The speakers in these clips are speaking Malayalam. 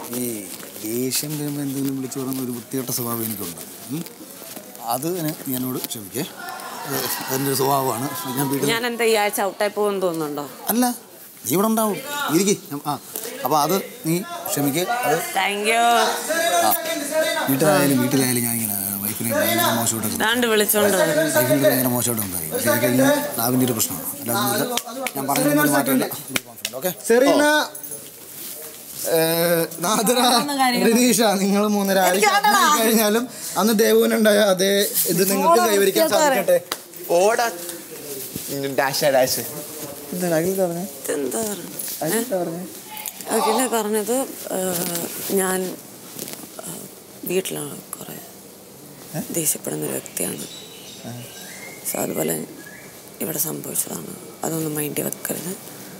ഈ ദേഷ്യം വരുമ്പോൾ എന്തെങ്കിലും വിളിച്ചു പറയുന്ന ഒരു വൃത്തികെട്ട സ്വഭാവം എനിക്കുണ്ട് ഉം. അത് ഞാൻ- എന്നോട് ക്ഷമിക്കേ അത് അതിൻ്റെ ഒരു സ്വഭാവമാണ് ഞാൻ വീട്ടിൽ ഞാൻ എന്താ ഈ ആഴ്ച ഔട്ടായി പോകുമെന്ന് തോന്നുന്നുണ്ടോ അല്ല നീ ഇവിടെ ഉണ്ടാവും ഇരിക്കേ ആ അപ്പോൾ അത് നീ ക്ഷമിക്കേ അത് താങ്ക് യു ആ വീട്ടിലായാലും വീട്ടിലായാലും ഞാൻ ഇങ്ങനെ വൈഫിനെ ഭയങ്കര മോശമായിട്ടൊക്കെ ഇതാണ്ട് വിളിച്ചോണ്ട് വരുന്നു. വൈഫിനെ ഭയങ്കര മോശമായിട്ട് ഉണ്ടായി പക്ഷേ ഇതൊക്കെ ഇങ്ങനെ നാവിൻ്റെ ഒരു പ്രശ്നമാണ് അല്ലാതെ ഇത് ഞാൻ പറഞ്ഞൊന്നും മാറ്റമില്ല ഓക്കെ സെറീന ഏഹ്, നാദിറ രതീഷ നിങ്ങൾ മൂന്നര ആഴ്ച കഴിഞ്ഞാലും അന്ന് ദേവുവിനുണ്ടായ അതേ ഇത് നിങ്ങൾക്ക് കൈവരിക്കാൻ സാധിക്കട്ടെ ഓടാ ഡാഷ ഡാഷ് എന്താണ് അഖിൽ പറഞ്ഞേ ഇതെന്താ പറഞ്ഞത്? അഖിൽ പറഞ്ഞേ അഖില പറഞ്ഞത് ഏഹ്, ഞാൻ ഏഹ്, വീട്ടിലാണ് കുറേ ദേഷ്യപ്പെടുന്ന ഒരു വ്യക്തിയാണ് സോ അതുപോലെ ഇവിടെ സംഭവിച്ചതാണ് അതൊന്നും മൈൻഡിൽ വെക്കരുത്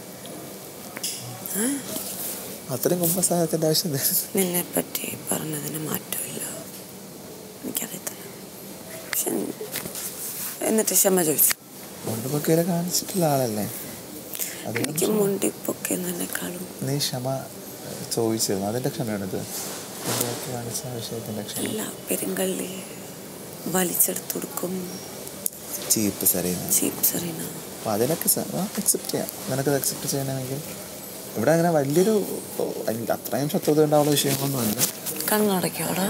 അത്രയും കുമ്പസാരത്തിന്റെ ആവശ്യം നിന്നെ പറ്റി പറഞ്ഞതിന് മാറ്റമില്ല എനിക്കറിയത്തില്ല പക്ഷെ എന്നിട്ട് ക്ഷമ ചോദിച്ചു കൊണ്ടുപോക്കിയൊക്കെ കാണിച്ചിട്ടുള്ള ആളല്ലേ അത് എനിക്ക് മുണ്ടിപ്പൊക്കെന്നതിനേക്കാളും നീ ക്ഷമ ഏഹ്, ചോദിച്ചിരുന്നു അതിന്റെ ക്ഷമയാണിത് കൊണ്ടുപോക്കി കാണിച്ച വിഷയത്തിന്റെ ക്ഷമ എല്ലാ പെരുങ്കള്ളി വലിച്ചെടുത്ത് കൊടുക്കും ചീപ്പ് സരീന ചീപ്പ് സെറീന അപ്പോൾ അതിനൊക്കെ അക്സെപ്റ്റ് ചെയ്യാം നിനക്കത് അക്സെപ്റ്റ് ചെയ്യണമെങ്കിൽ ഇവിടെ അങ്ങനെ വലിയൊരു ഓ, അല്ല, അത്രയും ശത്രുത ഉണ്ടാവുന്ന വിഷയങ്ങളൊന്നുമല്ല കണ്ണടയ്ക്കോടാ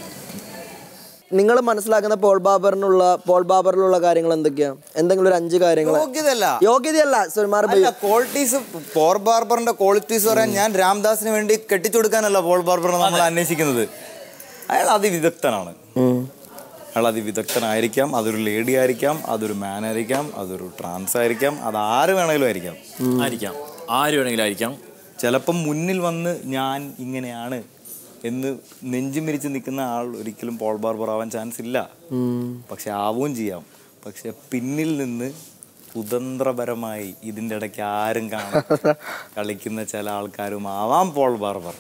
നിങ്ങൾ മനസ്സിലാക്കുന്ന പോൾ ബാബറിനുള്ള പോൾ ബാബറിലുള്ള കാര്യങ്ങൾ എന്തൊക്കെയാ എന്തെങ്കിലും ഒരു അഞ്ച് കാര്യങ്ങൾ യോഗ്യതയല്ല യോഗ്യതയല്ല സുമാർ അല്ല ക്വാളിറ്റീസ് പോൾ ബാർബറിന്റെ ക്വാളിറ്റീസ് പറയാൻ ഞാൻ രാംദാസിന് വേണ്ടി കെട്ടിച്ചു കൊടുക്കാനല്ല പോൾ ബാർബറിനെ നമ്മൾ അന്വേഷിക്കുന്നത് അയാൾ അതിവിദഗ്ധനാണ് അയാൾ അതിവിദഗ്ധനായിരിക്കാം അതൊരു ലേഡി ആയിരിക്കാം അതൊരു മാൻ ആയിരിക്കാം അതൊരു ട്രാൻസ് ആയിരിക്കാം അത് ആര് വേണമെങ്കിലും ആയിരിക്കാം ആയിരിക്കാം ആര് വേണമെങ്കിലും ആയിരിക്കാം ചിലപ്പം മുന്നിൽ വന്ന് ഞാൻ ഇങ്ങനെയാണ് എന്ന് നെഞ്ചുമിരിച്ച് നിൽക്കുന്ന ആൾ ഒരിക്കലും പോൾ ബാർബർ ആവാൻ ചാൻസ് ഇല്ല പക്ഷെ ആവുകയും ചെയ്യാം പക്ഷെ പിന്നിൽ നിന്ന് കുതന്ത്രപരമായി ഇതിൻ്റെ ഇടയ്ക്ക് ആരും കാണാൻ കളിക്കുന്ന ചില ആൾക്കാരും ആവാം പോൾ ബാർബർ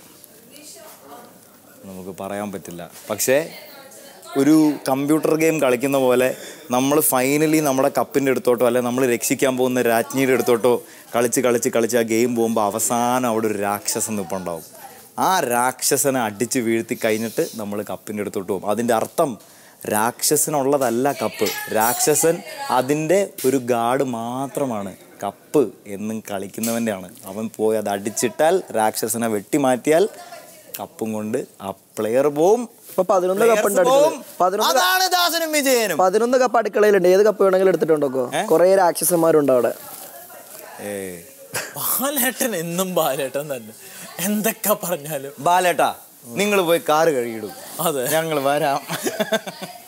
നമുക്ക് പറയാൻ പറ്റില്ല പക്ഷേ ഒരു കമ്പ്യൂട്ടർ ഗെയിം കളിക്കുന്ന പോലെ നമ്മൾ ഫൈനലി നമ്മുടെ കപ്പിൻ്റെ അടുത്തോട്ടോ അല്ലെ നമ്മൾ രക്ഷിക്കാൻ പോകുന്ന രാജ്ഞിയുടെ അടുത്തോട്ടോ കളിച്ച് കളിച്ച് കളിച്ച് ആ ഗെയിം പോകുമ്പോൾ അവസാനം അവിടെ ഒരു രാക്ഷസൻ നിൽപ്പുണ്ടാവും ആ രാക്ഷസനെ അടിച്ച് വീഴ്ത്തി കഴിഞ്ഞിട്ട് നമ്മൾ കപ്പിൻ്റെ അടുത്തോട്ട് പോകും അതിൻ്റെ അർത്ഥം രാക്ഷസനുള്ളതല്ല കപ്പ് രാക്ഷസൻ അതിൻ്റെ ഒരു ഗാർഡ് മാത്രമാണ് കപ്പ് എന്നും കളിക്കുന്നവൻ്റെയാണ് അവൻ പോയി അത് അടിച്ചിട്ടാൽ രാക്ഷസനെ വെട്ടിമാറ്റിയാൽ കപ്പും കൊണ്ട് ആ പ്ലെയർ പോവും ഇപ്പൊ പതിനൊന്ന് കപ്പ് ഉണ്ട് Players അടുക്കളയിൽ. പോവും. പതിനൊന്ന് ക- അതാണ് ദാസനും വിജയനും പതിനൊന്ന് കപ്പ് അടുക്കളയിലുണ്ട് ഏത് കപ്പ് വേണമെങ്കിലും എടുത്തിട്ടുണ്ടോ കുറെ രാക്ഷസന്മാരുണ്ട് അവിടെ ഏ ബാലേട്ടൻ എന്നും ബാലേട്ടൻ തന്നെ എന്തൊക്കെ പറഞ്ഞാലും ബാലേട്ടാ നിങ്ങൾ പോയി കാറ് കഴുകിയിടും അതെ ഞങ്ങൾ വരാം